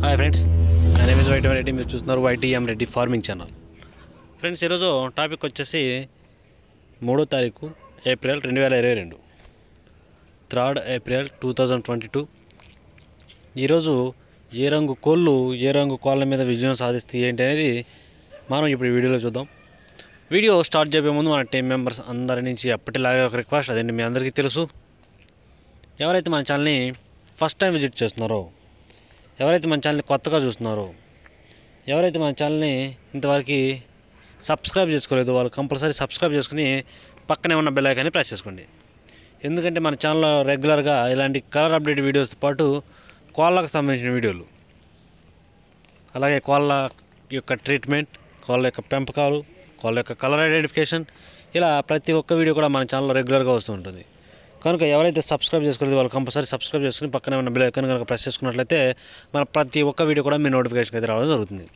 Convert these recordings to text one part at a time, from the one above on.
hi friends నా name is YT Reddy మీరు చూస్తున్నారు YTM Reddy farming channel friends ఈరోజు టాపిక్ వచ్చేసి మూడో తారీఖు ఏప్రిల్ రెండు వేల ఇరవై రెండు third April two thousand twenty two ఈరోజు ఏ రంగు కోళ్ళు ఏ రంగు కోళ్ళ మీద విజయం సాధిస్తాయి ఏంటి అనేది మనం ఇప్పుడు ఈ వీడియోలో చూద్దాం వీడియో స్టార్ట్ చేయబోయే ముందు మన టీం మెంబర్స్ అందరి నుంచి అప్పటిలాగే ఒక రిక్వెస్ట్ అదండి మీ అందరికీ తెలుసు ఎవరైతే మన ఛానల్ని ఫస్ట్ టైం విజిట్ చేస్తున్నారో ఎవరైతే మన ఛానల్ని కొత్తగా చూస్తున్నారో ఎవరైతే మన ఛానల్ని ఇంతవరకు సబ్స్క్రైబ్ చేసుకోలేదు వాళ్ళు కంపల్సరీ సబ్స్క్రైబ్ చేసుకుని పక్కనే ఉన్న బెల్ ఐకాన్ని ప్రెస్ చేసుకోండి ఎందుకంటే మన ఛానల్లో రెగ్యులర్గా ఇలాంటి కలర్ అప్డేట్ వీడియోస్తో పాటు కోళ్ళకు సంబంధించిన వీడియోలు అలాగే కోళ్ళ యొక్క ట్రీట్మెంట్ కోళ్ళ యొక్క పెంపకాలు కోళ్ళ యొక్క కలర్ ఐడెంటిఫికేషన్ ఇలా ప్రతి ఒక్క వీడియో కూడా మన ఛానల్లో రెగ్యులర్గా వస్తూ ఉంటుంది కనుక ఎవరైతే సబ్స్క్రైబ్ చేసుకోలేదు వాళ్ళు కంపల్సరీ సబ్స్క్రైబ్ చేసుకుని పక్కనే ఉన్న బెల్ ఐకాన్ కనుక ప్రెస్ చేసుకున్నట్లయితే మన ప్రతి ఒక్క వీడియో కూడా మీ నోటిఫికేషన్ అయితే రావడం జరుగుతుంది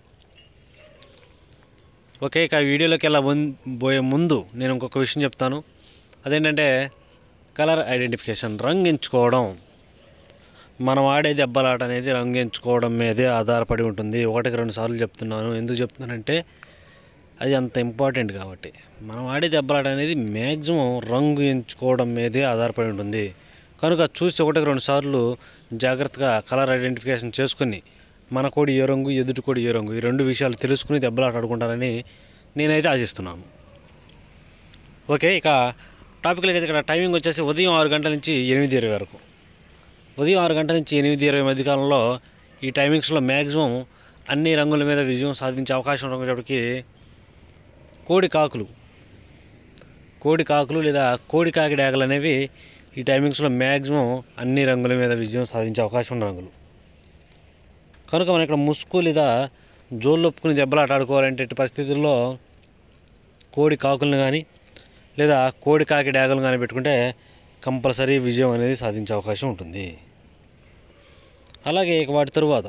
ఓకే ఇక వీడియోలోకి వెళ్ళా పోయే ముందు నేను ఇంకొక విషయం చెప్తాను అదేంటంటే కలర్ ఐడెంటిఫికేషన్ రంగు ఎంచుకోవడం మనం ఆడే దెబ్బలాట అనేది రంగు ఎంచుకోవడం మీదే ఆధారపడి ఉంటుంది ఒకటికి రెండు సార్లు చెప్తున్నాను ఎందుకు చెప్తున్నానంటే అది అంత ఇంపార్టెంట్ కాబట్టి మనం ఆడే దెబ్బలాట అనేది మ్యాక్సిమం రంగు ఎంచుకోవడం మీదే ఆధారపడి ఉంటుంది కనుక చూసి ఒకటికి రెండు సార్లు జాగ్రత్తగా కలర్ ఐడెంటిఫికేషన్ చేసుకుని మన కోడి ఏ రంగు ఎదుటి కోడి ఏ రంగు ఈ రెండు విషయాలు తెలుసుకుని దెబ్బలాట ఆడుకుంటారని నేనైతే ఆశిస్తున్నాను ఓకే ఇక టాపిక్లకి అయితే ఇక్కడ టైమింగ్ వచ్చేసి ఉదయం ఆరు గంటల నుంచి ఎనిమిది ఇరవై వరకు ఉదయం ఆరు గంటల నుంచి ఎనిమిది ఇరవై మధ్య కాలంలో ఈ టైమింగ్స్లో మ్యాక్సిమం అన్ని రంగుల మీద విజయం సాధించే అవకాశం ఉండేటప్పటికి కోడి కాకులు కోడి కాకులు లేదా కోడి కాకి డాగలు అనేవి ఈ టైమింగ్స్లో మ్యాక్సిమం అన్ని రంగుల మీద విజయం సాధించే అవకాశం ఉన్న రంగులు కనుక మనం ఇక్కడ ముసుగు లేదా జోళ్ళు ఒప్పుకుని దెబ్బలాట ఆడుకోవాలంటే ఇట్టి పరిస్థితుల్లో కోడి కాకులను కానీ లేదా కోడి కాకి డాగలను కానీ పెట్టుకుంటే కంపల్సరీ విజయం అనేది సాధించే అవకాశం ఉంటుంది అలాగే ఇక వాటి తరువాత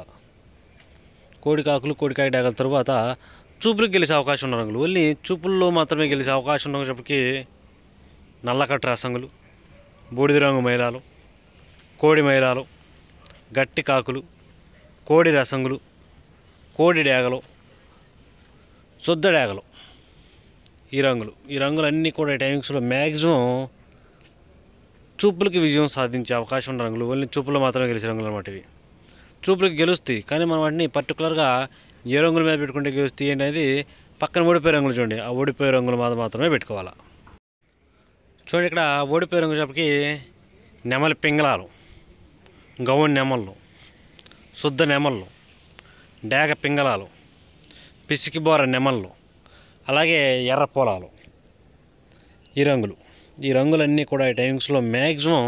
కోడి కాకులు కోడి కాకి డాగల తరువాత చూపులకు గెలిచే అవకాశం ఉన్న రంగులు ఓన్లీ చూపుల్లో మాత్రమే గెలిచే అవకాశం ఉన్నప్పటికీ నల్లకట్ట రసంగులు బూడిద రంగు మైలాలు కోడి మైలాలు గట్టి కాకులు కోడి రసంగులు కోడి డేగలు శుద్ధ డేగలు ఈ రంగులు ఈ రంగులన్నీ కూడా ఈ టైమింగ్స్లో మ్యాక్సిమం చూపులకి విజయం సాధించే అవకాశం ఉన్న రంగులు ఓన్లీ చూపులో మాత్రమే గెలిచే రంగులు అన్నమాట ఇవి చూపులకి గెలుస్తాయి కానీ మనం వాటిని పర్టికులర్గా ఏ రంగుల మీద పెట్టుకుంటే గెలుస్తాయి అనేది పక్కన ఓడిపోయే రంగులు చూడండి ఆ ఓడిపోయే రంగుల మీద మాత్రమే పెట్టుకోవాలా చూడండి ఇక్కడ ఓడిపోయే రంగు చెప్పకి నెమలి పింగళాలు గౌన్ నెమళ్ళు శుద్ధ నెమళ్ళు డేగ పింగళాలు పిసికిబోర నెమళ్ళు అలాగే ఎర్ర పొలాలు ఈ రంగులు ఈ రంగులన్నీ కూడా ఈ టైమింగ్స్లో మ్యాక్సిమం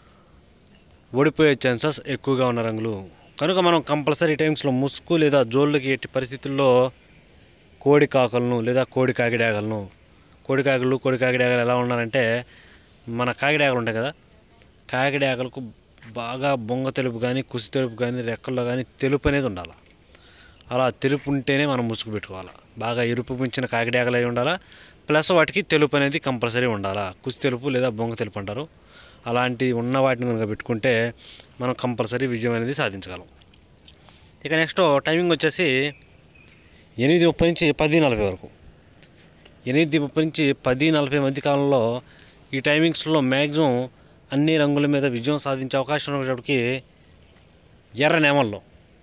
ఓడిపోయే ఛాన్సెస్ ఎక్కువగా ఉన్న రంగులు కనుక మనం కంపల్సరీ టైమ్స్లో ముసుగు లేదా జోళ్ళకి ఎట్టి పరిస్థితుల్లో కోడి కాకులను లేదా కోడి కాకిడాగలను కోడి కాకులు కోడి కాకిడాగలు ఎలా ఉండాలంటే మన కాకిడాగలు ఉంటాయి కదా కాకిడాగలకు బాగా బొంగ తెలుపు కానీ కుసి తెలుపు కానీ రెక్కల్లో కానీ తెలుపు అనేది ఉండాలి అలా తెలుపు ఉంటేనే మనం ముసుగు పెట్టుకోవాలి బాగా ఎరుపు మించిన కాకిడాగలు అయి ఉండాలా ప్లస్ వాటికి తెలుపు అనేది కంపల్సరీ ఉండాలా కుసి తెలుపు లేదా బొంగ తెలుపు అంటారు అలాంటి ఉన్న వాటిని కనుక పెట్టుకుంటే మనం కంపల్సరీ విజయం అనేది సాధించగలం ఇక నెక్స్ట్ టైమింగ్ వచ్చేసి ఎనిమిది ముప్పై నుంచి పది నలభై వరకు ఎనిమిది ముప్పై నుంచి పది నలభై మధ్య కాలంలో ఈ టైమింగ్స్లో మ్యాక్సిమం అన్ని రంగుల మీద విజయం సాధించే అవకాశం ఉన్నప్పటికీ ఎర్ర నెమల్లో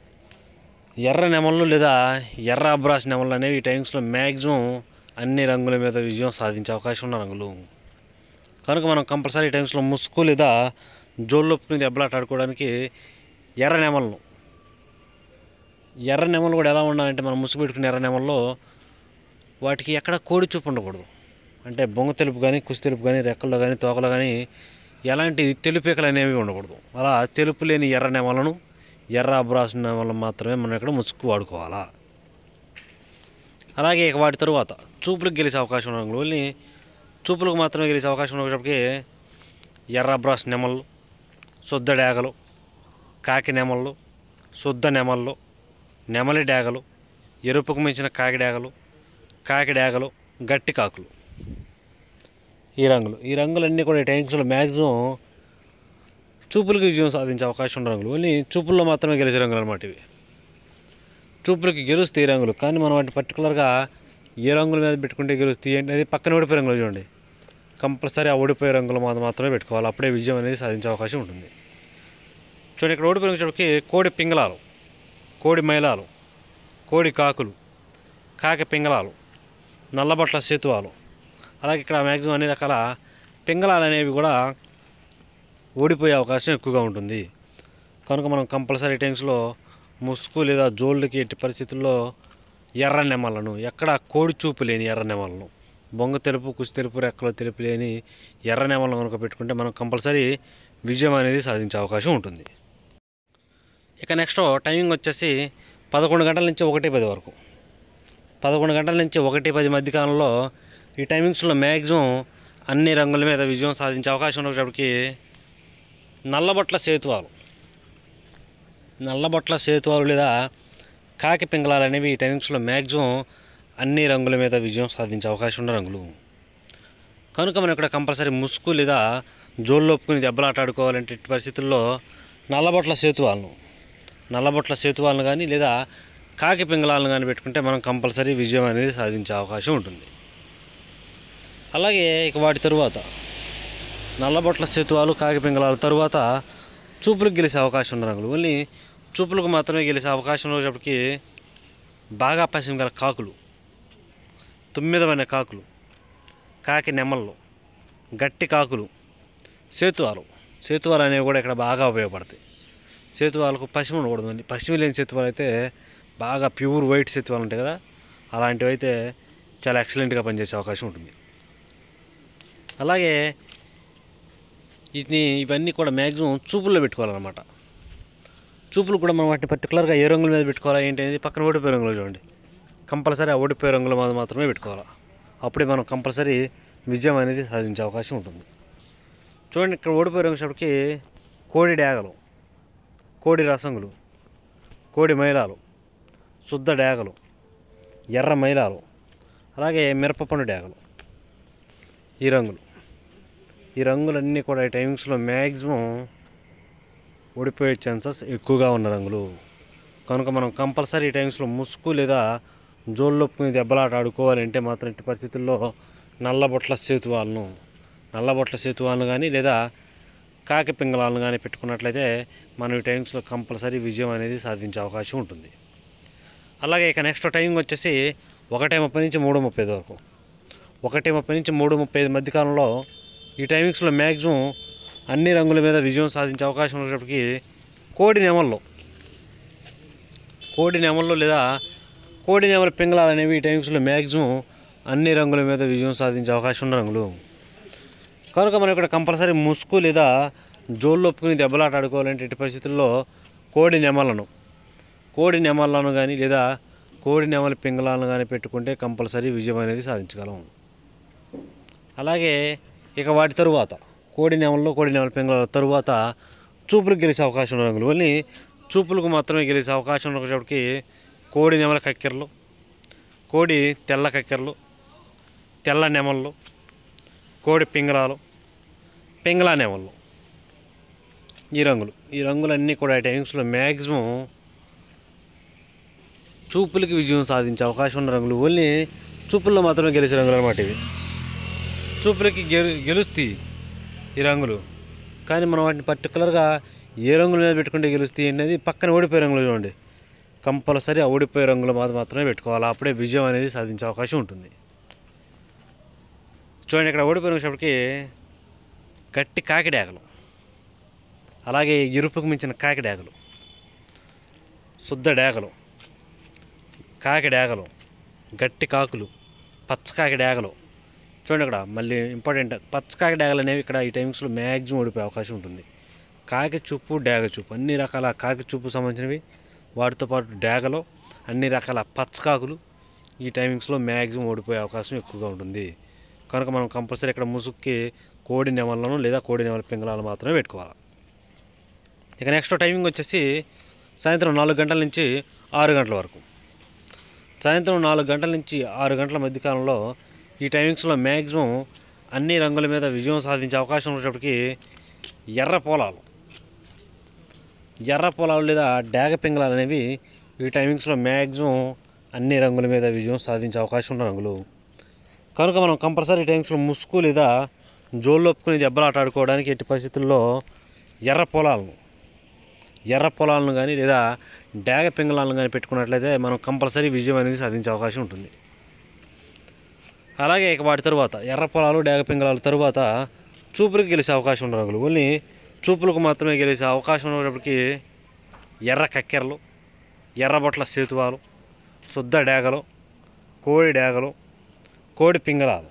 ఎర్ర నెమళ్ళు లేదా ఎర్ర అబ్రాస్ నెమళ్ళు అనేవి ఈ టైమింగ్స్లో మ్యాక్సిమం అన్ని రంగుల మీద విజయం సాధించే అవకాశం ఉన్న రంగులు కనుక మనం కంపల్సరీ టైమ్స్లో ముసుగు లేదా జోళ్ళొప్పుకుని దెబ్బలాట ఆడుకోవడానికి ఎర్ర నెమలను ఎర్ర నెమలు కూడా ఎలా ఉండాలంటే మనం ముసుగు పెట్టుకునే ఎర్ర నెమల్లో వాటికి ఎక్కడ కోడి చూపు ఉండకూడదు అంటే బొంగ తెలుపు కానీ కుసి తెలుపు కానీ రెక్కల్లో కానీ తోకలో కానీ ఎలాంటి తెలుపేకలు అనేవి ఉండకూడదు అలా తెలుపు లేని ఎర్ర నెమలను ఎర్ర అబ్రాస్ నెమలను మాత్రమే మనం ఇక్కడ ముసుగు వాడుకోవాలా అలాగే ఇక వాటి తరువాత చూపులకు గెలిచే అవకాశం ఉన్న రంగులు ఓన్లీ చూపులకు మాత్రమే గెలిచే అవకాశం ఉన్నప్పటికీ ఎర్ర బ్రాస్ నెమళ్ళు శుద్ధ డేగలు కాకి నెమళ్ళు శుద్ధ నెమళ్ళు నెమలి డేగలు ఎరుపుకు మించిన కాకి డేగలు కాకి డేగలు గట్టి కాకులు ఈ రంగులు ఈ రంగులన్నీ కూడా ఈ టైమ్స్లో మ్యాక్సిమం చూపులకు విజయం సాధించే అవకాశం ఉన్న రంగులు ఓన్లీ చూపుల్లో మాత్రమే గెలిచే రంగులు అనమాట ఇవి చూపులకి గెలుస్తాయి ఈ రంగులు కానీ మనం వాటిని పర్టికులర్గా ఏ రంగుల మీద పెట్టుకుంటే గెలుస్తాయి అనేది పక్కన ఓడిపోయే రంగులు చూడండి కంపల్సరీ ఆ ఓడిపోయే రంగుల మీద మాత్రమే పెట్టుకోవాలి అప్పుడే విజయం అనేది సాధించే అవకాశం ఉంటుంది చూడండి ఇక్కడ ఓడిపోయిన వచ్చేటప్పటికి కోడి పింగళాలు కోడి మైలాలు కోడి కాకులు కాకి పింగళాలు నల్లబట్ల సేతువాలు అలాగే ఇక్కడ మ్యాక్సిమం అన్ని రకాల పింగళాలు అనేవి కూడా ఓడిపోయే అవకాశం ఎక్కువగా ఉంటుంది కనుక మనం కంపల్సరీ టైమ్స్లో ముసుగు లేదా జోళ్ళకి ఎట్టి పరిస్థితుల్లో ఎర్ర నెమలను ఎక్కడ కోడి చూపు లేని ఎర్ర నెమలను బొంగ తెలుపు కుసి తెలుపు రెక్కలో తెలుపు లేని ఎర్ర నెమలను కనుక పెట్టుకుంటే మనం కంపల్సరీ విజయం అనేది సాధించే అవకాశం ఉంటుంది ఇక నెక్స్ట్ టైమింగ్ వచ్చేసి పదకొండు గంటల నుంచి ఒకటి పది వరకు పదకొండు గంటల నుంచి ఒకటి పది మధ్య కాలంలో ఈ టైమింగ్స్లో మ్యాక్సిమం అన్ని రంగుల మీద విజయం సాధించే అవకాశం ఉన్నప్పటికీ నల్లబట్ల సేతువాలు నల్లబట్ల సేతువాలు లేదా కాకి పింగళాలు అనేవి ఈ టైమింగ్స్లో మ్యాక్సిమం అన్ని రంగుల మీద విజయం సాధించే అవకాశం ఉన్న రంగులు కనుక మనం ఇక్కడ కంపల్సరీ ముసుగు లేదా జోళ్ళు ఒప్పుకుని దెబ్బలాట ఆడుకోవాలంటే ఇట్టి పరిస్థితుల్లో నల్లబొట్ల సేతువాలను నల్లబొట్ల సేతువాలను కానీ లేదా కాకి పింగళాలను కానీ పెట్టుకుంటే మనం కంపల్సరీ విజయం అనేది సాధించే అవకాశం ఉంటుంది అలాగే ఇక వాటి తరువాత నల్లబొట్ల సేతువాలు కాకి పింగళాల తరువాత చూపులకు గెలిచే అవకాశం ఉన్న రంగులు ఓన్లీ చూపులకు మాత్రమే గెలిచే అవకాశం వచ్చేటప్పటికి బాగా పశ్చిమ గల కాకులు తొమ్మిదమైన కాకులు కాకి నెమళ్ళు గట్టి కాకులు సేతువాలు సేతువాలు అనేవి కూడా ఇక్కడ బాగా ఉపయోగపడతాయి సేతువాలకు పశ్చిమ ఉండకూడదు పశ్చిమ లేని సేతువాలు అయితే బాగా ప్యూర్ వైట్ సేతువాలు ఉంటాయి కదా అలాంటివి అయితే చాలా ఎక్సలెంట్గా పనిచేసే అవకాశం ఉంటుంది అలాగే వీటిని ఇవన్నీ కూడా మ్యాక్సిమం చూపుల్లో పెట్టుకోవాలన్నమాట చూపులు కూడా మనం వాటిని పర్టికులర్గా ఏ రంగుల మీద పెట్టుకోవాలా ఏంటి అనేది పక్కన ఓడిపోయే రంగులో చూడండి కంపల్సరీ ఆ ఓడిపోయే రంగుల మీద మాత్రమే పెట్టుకోవాలి అప్పుడే మనం కంపల్సరీ విజయం అనేది సాధించే అవకాశం ఉంటుంది చూడండి ఇక్కడ ఓడిపోయే రంగుకి కోడి డేగలు కోడి రసంగులు కోడి మైలాలు శుద్ధ డేగలు ఎర్ర మైలాలు అలాగే మిరపపండు డేగలు ఈ రంగులు ఈ రంగులన్నీ కూడా ఈ టైమింగ్స్లో మ్యాక్సిమం ఓడిపోయే ఛాన్సెస్ ఎక్కువగా ఉన్న రంగులు కనుక మనం కంపల్సరీ ఈ టైమ్స్లో ముసుగు లేదా జోళ్ళొప్పుకుని దెబ్బలాట ఆడుకోవాలంటే మాత్రం ఇట్టి పరిస్థితుల్లో నల్లబొట్ల సేతువాలను నల్లబొట్ల సేతువాలను కానీ లేదా కాకి పింగళాలను కానీ పెట్టుకున్నట్లయితే మనం ఈ టైమ్స్లో కంపల్సరీ విజయం అనేది సాధించే అవకాశం ఉంటుంది అలాగే ఇక నెక్స్ట్ టైమింగ్ వచ్చేసి ఒకటి ముప్పై నుంచి మూడు ముప్పై ఐదు వరకు ఒకటి ముప్పై నుంచి మూడు ముప్పై ఐదు మధ్య కాలంలో ఈ టైమింగ్స్లో మ్యాక్సిమం అన్ని రంగుల మీద విజయం సాధించే అవకాశం ఉన్నప్పటికీ కోడి నెమల్లో కోడి నెమల్లో లేదా కోడి నెమల పింగళాలు అనేవి ఈ టైమ్స్లో మ్యాక్సిమం అన్ని రంగుల మీద విజయం సాధించే అవకాశం ఉన్న రంగులు కనుక మనం ఇక్కడ కంపల్సరీ ముసుగు లేదా జోళ్ళు ఒప్పుకుని దెబ్బలాట ఆడుకోవాలంటే ఇటు పరిస్థితుల్లో కోడి నెమలను కోడి నెమలను కానీ లేదా కోడి నెమల పింగళాలను కానీ పెట్టుకుంటే కంపల్సరీ విజయం అనేది సాధించగలం అలాగే ఇక వాటి తరువాత కోడి నెమల్లో కోడి నెమల పింగళాల తరువాత చూపులకు గెలిచే అవకాశం ఉన్న రంగులు ఓన్లీ చూపులకు మాత్రమే గెలిచే అవకాశం ఉన్నప్పటికీ కోడి నెమల కక్కెరలు కోడి తెల్ల కక్కెరలు తెల్ల నెమళ్ళు కోడి పింగళాలు పింగళా నెమళ్ళు ఈ రంగులు ఈ రంగులన్నీ కూడా ఈ టైమింగ్స్లో మ్యాక్సిమం చూపులకి విజయం సాధించే అవకాశం ఉన్న రంగులు ఓన్లీ చూపుల్లో మాత్రమే గెలిచే రంగులు అనమాట ఇవి చూపులకి గెలు గెలుస్తాయి ఈ రంగులు కానీ మనం వాటిని పర్టికులర్గా ఏ రంగుల మీద పెట్టుకుంటే గెలుస్తాయి అనేది పక్కన ఓడిపోయే రంగులు చూడండి కంపల్సరీ ఆ ఓడిపోయే రంగుల మీద మాత్రమే పెట్టుకోవాలి అప్పుడే విజయం అనేది సాధించే అవకాశం ఉంటుంది చూడండి ఇక్కడ ఓడిపోయిన వచ్చేప్పటికి గట్టి కాకిడాగలు అలాగే ఎరుపుకు మించిన కాకిడాగలు శుద్ధ డేగలు కాకి డేగలు గట్టి కాకులు పచ్చకాకి డేగలు చూడండి ఇక్కడ మళ్ళీ ఇంపార్టెంట్ పచ్చకాకి డేగలు అనేవి ఇక్కడ ఈ టైమ్స్లో మ్యాక్సిమం ఓడిపోయే అవకాశం ఉంటుంది కాకి చూపు డేగ చూపు అన్ని రకాల కాకి చూపు సంబంధించినవి వాటితో పాటు డేగలు అన్ని రకాల పచ్చకాకులు ఈ టైమింగ్స్లో మ్యాక్సిమం ఓడిపోయే అవకాశం ఎక్కువగా ఉంటుంది కనుక మనం కంపల్సరీ ఇక్కడ ముసుగుకి కోడి నెమలను లేదా కోడి నెమల పింగళాలు మాత్రమే పెట్టుకోవాలి ఇక నెక్స్ట్ టైమింగ్ వచ్చేసి సాయంత్రం నాలుగు గంటల నుంచి ఆరు గంటల వరకు సాయంత్రం నాలుగు గంటల నుంచి ఆరు గంటల మధ్య కాలంలో ఈ టైమింగ్స్లో మ్యాక్సిమం అన్ని రంగుల మీద విజయం సాధించే అవకాశం ఉన్నప్పటికీ ఎర్ర పొలాలు ఎర్ర పొలాలు లేదా డాగ పింగళాలు అనేవి ఈ టైమింగ్స్లో మ్యాక్సిమం అన్ని రంగుల మీద విజయం సాధించే అవకాశం ఉన్న రంగులు కనుక మనం కంపల్సరీ టైమ్స్లో ముసుగు లేదా జోళ్ళు ఒప్పుకుని దెబ్బలాట ఆడుకోవడానికి ఎట్టి పరిస్థితుల్లో ఎర్ర పొలాలను ఎర్ర పొలాలను కానీ లేదా డాగ పింగళాలను కానీ పెట్టుకున్నట్లయితే మనం కంపల్సరీ విజయం అనేది సాధించే అవకాశం ఉంటుంది అలాగే ఇక వాటి తరువాత ఎర్ర పొలాలు డాగ పింగళాల తరువాత చూపులకు గెలిచే అవకాశం ఉన్న రంగులు ఓన్లీ చూపులకు మాత్రమే గెలిచే అవకాశం ఉన్నప్పటికీ ఎర్ర కక్కెరలు ఎర్రబొట్ల సేతువాలు శుద్ధ డేగలు కోడి డేగలు కోడి పింగళాలు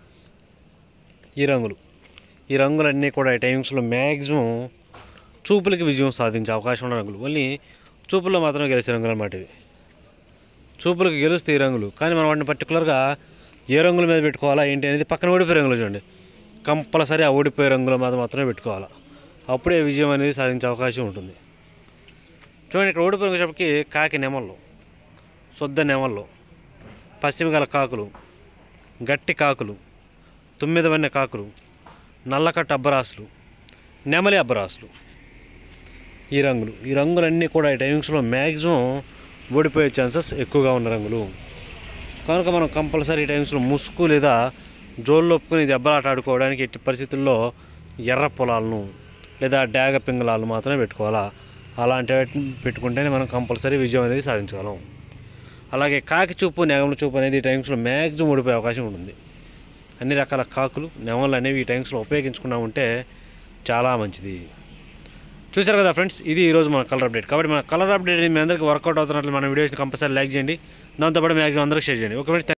ఈ రంగులు ఈ రంగులన్నీ కూడా ఈ టైమింగ్స్లో మ్యాక్సిమం చూపులకి విజయం సాధించే అవకాశం ఉన్న రంగులు ఓన్లీ చూపుల్లో మాత్రమే గెలిచే రంగులు అన్నమాట ఇవి చూపులకు గెలుస్తాయి ఈ రంగులు కానీ మనం వాటిని పర్టికులర్గా ఏ రంగుల మీద పెట్టుకోవాలా ఏంటి అనేది పక్కన ఓడిపోయే రంగులు చూడండి కంపల్సరీ ఆ ఓడిపోయే రంగుల మీద మాత్రమే పెట్టుకోవాలా అప్పుడే విజయం అనేది సాధించే అవకాశం ఉంటుంది చూడండి ఇక్కడ ఓడిపోయిన వచ్చేటప్పటికి కాకి నెమళ్ళు శుద్ధ నెమళ్ళు పశ్చిమగల కాకులు గట్టి కాకులు తొమ్మిది వన్నె కాకులు నల్లకట్ట అబ్బరాసులు నెమలి అబ్బరాసులు ఈ రంగులు ఈ రంగులన్నీ కూడా ఈ టైమింగ్స్లో మ్యాక్సిమం ఓడిపోయే ఛాన్సెస్ ఎక్కువగా ఉన్న రంగులు కనుక మనం కంపల్సరీ టైమ్స్లో ముసుగు లేదా జోళ్ళు ఒప్పుకుని దెబ్బలాట ఆడుకోవడానికి ఎట్టి పరిస్థితుల్లో ఎర్ర పొలాలను లేదా డాగ పింగళాలు మాత్రమే పెట్టుకోవాలా అలాంటి వాటిని పెట్టుకుంటేనే మనం కంపల్సరీ విజయం అనేది సాధించగలం అలాగే కాకి చూపు నెగముల చూపు అనేది ఈ టైమ్స్లో మ్యాక్సిమం ఓడిపోయే అవకాశం ఉంటుంది అన్ని రకాల కాకులు నెమలు అనేవి ఈ టైమ్స్లో ఉపయోగించుకున్నా ఉంటే చాలా మంచిది చూశారు కదా ఫ్రెండ్స్ ఇది ఈరోజు మన కలర్ అప్డేట్ కాబట్టి మన కలర్ అప్డేట్ మీ అందరికీ వర్కౌట్ అవుతున్నట్లు మన వీడియోస్ని కంపల్సరీ లైక్ చేయండి దాంతోపాటు మ్యాక్సిమం అందరికీ షేర్ చేయండి ఓకే ఫ్రెండ్స్